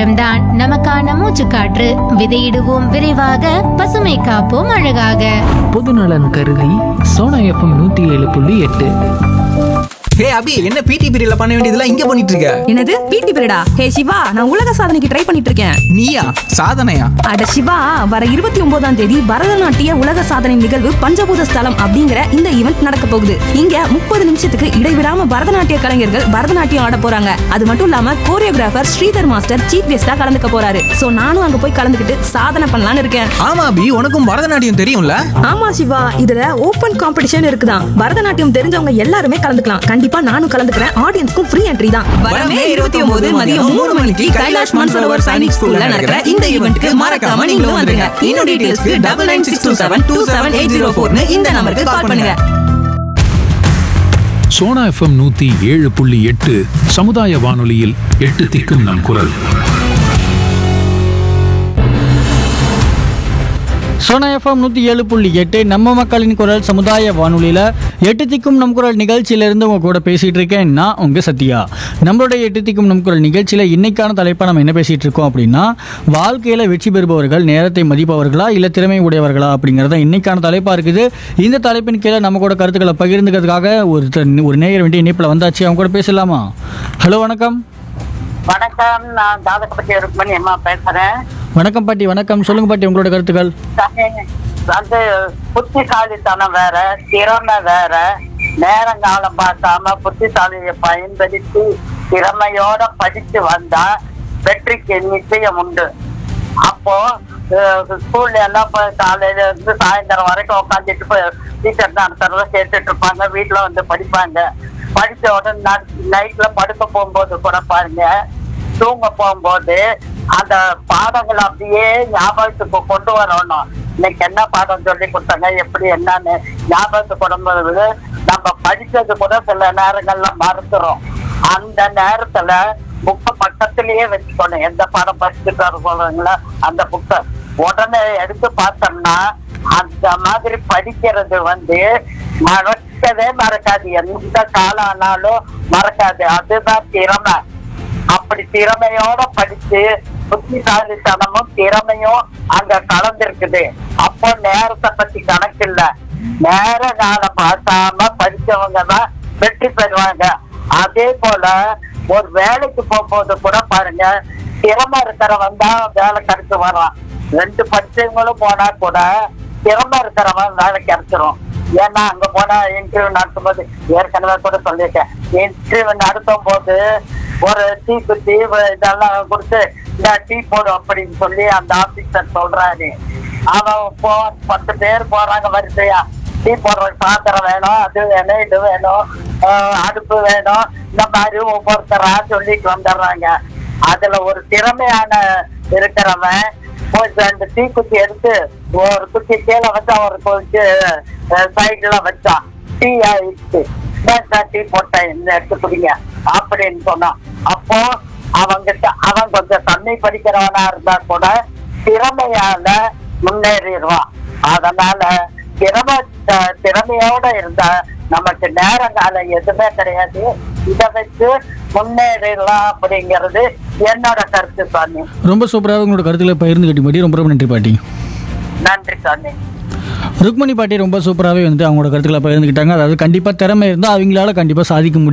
நேரம்தான் நமக்கான மூச்சுக்காற்று விதையிடுவோம் விரைவாக பசுமை காப்போம் அழகாக பொதுநலன் கருதி சோனா எஃப்எம் நூற்றி ஏழு புள்ளி எட்டு ஹே அபி என்ன பிடி பீரியட்ல பண்ண வேண்டியதெல்லாம் இங்க பண்ணிட்டு இருக்க என்னது பிடி பீரியடா ஹே சிவா நான் உலக சாதனைக்கு ட்ரை பண்ணிட்டு இருக்கேன் நீயா சாதனையா அட சிவா வர இருபத்தி ஒன்பதாம் தேதி பரதநாட்டிய உலக சாதனை நிகழ்வு பஞ்சபூத ஸ்தலம் அப்படிங்கிற இந்த ஈவெண்ட் நடக்க போகுது இங்க முப்பது நிமிஷத்துக்கு இடைவிடாம பரதநாட்டிய கலைஞர்கள் பரதநாட்டியம் ஆட போறாங்க அது மட்டும் இல்லாம கோரியோகிராஃபர் ஸ்ரீதர் மாஸ்டர் சீஃப் கெஸ்டா கலந்துக்க போறாரு சோ நானும் அங்க போய் கலந்துக்கிட்டு சாதனை பண்ணலாம்னு இருக்கேன் ஆமா அபி உனக்கும் பரதநாட்டியம் தெரியும்ல ஆமா சிவா இதுல ஓபன் காம்படிஷன் இருக்குதான் பரதநாட்டியம் தெரிஞ்சவங்க எல்லாருமே கலந்துக்கலாம் கண்டிப்பா நானும் கலந்துக்கிறேன் ஆடியன்ஸ்க்கும் ஃப்ரீ என்ட்ரி தான் வரமே இருபத்தி ஒன்பது மதியம் மூணு மணிக்கு கைலாஷ் மன்சரோவர் சைனிக் ஸ்கூல்ல நடக்கிற இந்த ஈவெண்ட்க்கு மறக்காம நீங்களும் வந்துருங்க இன்னும் டீடைல்ஸ்க்கு double nine six two seven two seven eight zero ஃபோர்னு இந்த நம்பருக்கு கால் பண்ணுங்க சோனா எஃப்எம் நூத்தி ஏழு புள்ளி எட்டு சமுதாய வானொலியில் எட்டு திக்கும் நம் குரல் சோனா எஃப்எம் நூற்றி ஏழு புள்ளி எட்டு நம்ம மக்களின் குரல் சமுதாய வானொலியில் எட்டு திக்கும் நம் குரல் நிகழ்ச்சியிலேருந்து உங்கள் கூட பேசிகிட்டு இருக்கேன் நான் உங்கள் சத்யா நம்மளுடைய எட்டு திக்கும் நம் குரல் நிகழ்ச்சியில் இன்னைக்கான தலைப்பை நம்ம என்ன பேசிகிட்டு இருக்கோம் அப்படின்னா வாழ்க்கையில் வெற்றி பெறுபவர்கள் நேரத்தை மதிப்பவர்களா இல்லை திறமை உடையவர்களா அப்படிங்கிறத இன்னைக்கான தலைப்பாக இருக்குது இந்த தலைப்பின் கீழே நம்ம கூட கருத்துக்களை பகிர்ந்துக்கிறதுக்காக ஒரு ஒரு நேயர் வேண்டிய இணைப்பில் வந்தாச்சு அவங்க கூட பேசலாமா ஹலோ வணக்கம் வணக்கம் நான் தாதகப்பட்டி ருக்மணி அம்மா பேசுறேன் வணக்கம் பாட்டி வணக்கம் சொல்லுங்க பாட்டி உங்களோட கருத்துக்கள் வந்து புத்திசாலித்தனம் வேற திறமை வேற நேரங்காலம் பார்க்காம புத்திசாலியை பயன்படுத்தி திறமையோட படிச்சு வந்தா வெற்றிக்கு நிச்சயம் உண்டு அப்போ அஹ், ஸ்கூல்ல எல்லாம் இப்ப காலையில இருந்து சாயந்தரம் வரைக்கும் உட்காந்துட்டு போய் டீச்சர் நடத்துறத கேட்டுட்டு இருப்பாங்க வீட்டுல வந்து படிப்பாங்க படிச்ச உடனே நைட்ல படுக்க போகும்போது கூட பாருங்க தூங்க போகும்போது அந்த பாடங்களை அப்படியே ஞாபகத்துக்கு கொண்டு வரணும் இன்னைக்கு என்ன பாடம் சொல்லி கொடுத்தாங்க எப்படி என்னன்னு ஞாபகத்துக்கு கொண்டு வருவது நம்ம படிச்சது கூட சில நேரங்கள்ல மறந்துடும் அந்த நேரத்துல புக்கை பக்கத்திலேயே வச்சுக்கணும் எந்த பாடம் படிச்சுட்டு வர சொல்றாங்களோ அந்த புக்கை உடனே எடுத்து பார்த்தோம்னா அந்த மாதிரி படிக்கிறது வந்து மறக்கவே மறக்காது எந்த காலம் ஆனாலும் மறக்காது அதுதான் திறமை அப்படி திறமையோட படிச்சு புத்திசாலித்தனமும் திறமையும் அங்க கலந்துருக்குது அப்போ நேரத்தை பத்தி கணக்கு இல்ல நேர காலம் பார்க்காம படிச்சவங்க தான் வெற்றி பெறுவாங்க அதே போல ஒரு வேலைக்கு போகும்போது கூட பாருங்க திறமை இருக்கிறவன் தான் வேலை கிடைச்சு வரான் ரெண்டு படிச்சவங்களும் போனா கூட திறமை இருக்கிறவன் வேலை கிடைச்சிரும் ஏன்னா அங்க போனா இன்டர்வியூ நடத்தும் போது ஏற்கனவே கூட சொல்லியிருக்கேன் இன்டர்வியூ நடத்தும் போது ஒரு டீ குத்தி இதெல்லாம் கொடுத்து இந்த டீ போடும் அப்படின்னு சொல்லி அந்த ஆபீசர் சொல்றாரு அவன் போ பத்து பேர் போறாங்க வரிசையா டீ போடுற பாத்திரம் வேணும் அது வேணும் இது வேணும் ஆஹ் அடுப்பு வேணும் இந்த மாதிரி ஒவ்வொருத்தரா சொல்லிட்டு வந்துடுறாங்க அதுல ஒரு திறமையான இருக்கிறவன் போய் ரெண்டு டீ குச்சி எடுத்து ஒரு குச்சி கீழே வச்சா ஒரு குச்சி சைடுல வச்சான் டீ ஆயிடுச்சு நான் டீ போட்டேன் இந்த எடுத்து குடிங்க அப்படின்னு சொன்னான் அப்போ அவங்கிட்ட அவன் கொஞ்சம் தண்ணி படிக்கிறவனா இருந்தா கூட திறமையால முன்னேறிடுவான் அதனால திறமை த- திறமையோட இருந்தா நமக்கு நேரங்காலம் எதுவுமே கிடையாது இதை வச்சு முன்னேறிடலாம் அப்படிங்கிறது என்னோட கருத்து சாமி ரொம்ப சூப்பராக உங்களோட கருத்துக்களை பகிர்ந்துக்கிட்டி பாட்டி ரொம்ப ரொம்ப நன்றி பாட்டி நன்றி சாமி ருக்மணி பாட்டி ரொம்ப சூப்பராகவே வந்து அவங்களோட கருத்துக்களை பகிர்ந்துக்கிட்டாங்க அதாவது கண்டிப்பாக திறமை இருந்தால் அவங்களால கண்டிப்பாக சாதிக்க முடியும்